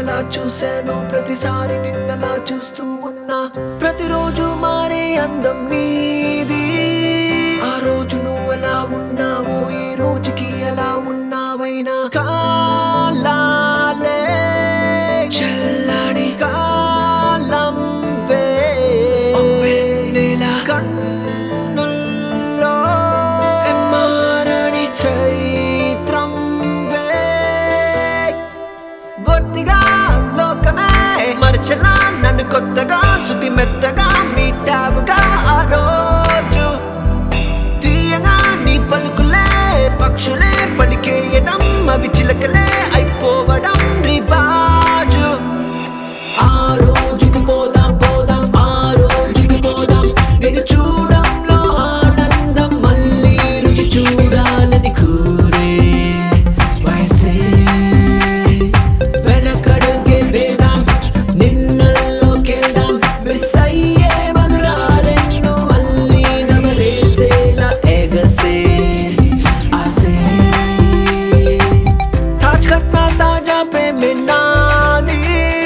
నిన్నలా చూశాను ప్రతిసారి నిన్నలా చూస్తూ ఉన్నా ప్రతిరోజు మారే అందం నీది ఆ రోజు నువ్వు ఎలా ఉన్నావో ఈ రోజుకి ఎలా ఉన్నావైనా కాలాలే చల్లని కాలం వేల కన్నుల్లో ఎమ్మారని చైత్రం వే బొత్తిగా లోకమే మరచలా నన్ను కొత్తగా శుద్ధి మెత్తగా మీటావుగా ఆ రోజు తీయగా నీ పలుకులే పక్షులే పలికేయడం అవి చిలకలే అయిపోవడం రివాజు ఆ రోజుకి పోదాం పోదాం ఆ రోజుకి పోదాం నేను చూడంలో ఆనందం మళ్ళీ రుచి చూడాలని కూరే వయసే వెనకడుగే వేదాం నిన్నల్లోకెళ్దాం మిస్ అయ్యే మధురాలెన్నో మళ్ళీ నమలేసేలా ఎగసే ఆసే తాజ్ కట్నా తాజా ప్రేమే నాది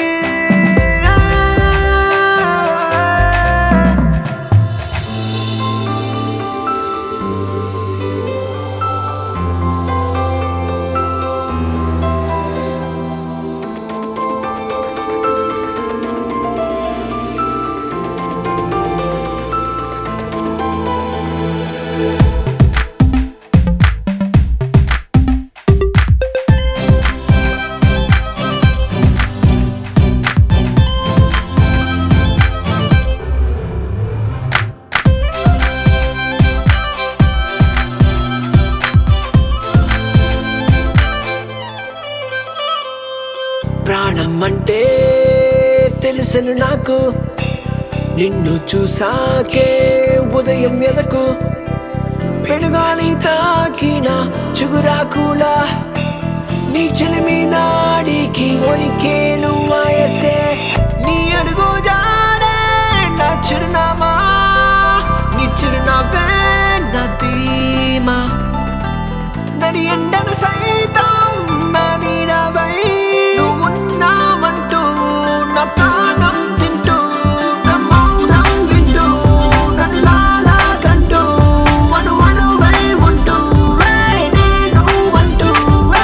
ప్రాణం అంటే తెలుసను నాకు నిన్ను చూసాకే ఉదయం ఎదకు పెనుగాలి తాకిన చిగురాకులా నీ చెలిమి నాడికి ఒలికేను వయసే నీ అడుగు జాడే నా చిరునామా నీ చిరునావే నా ధీమా నడి ఎండన సైతం నా నీడవై నువ్వున్నామంటూ నా ప్రాణం తింటూ నా మౌనం వింటూ నల్లాలా కంటూ అను అణువై ఉంటూ వే నేను అంటూ వే.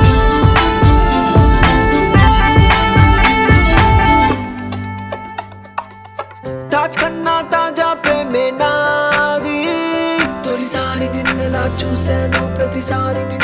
తాజ్ కన్నా తాజా ప్రేమే నాది తొలిసారి నిన్నలా చూశాను ప్రతిసారి నిన్ను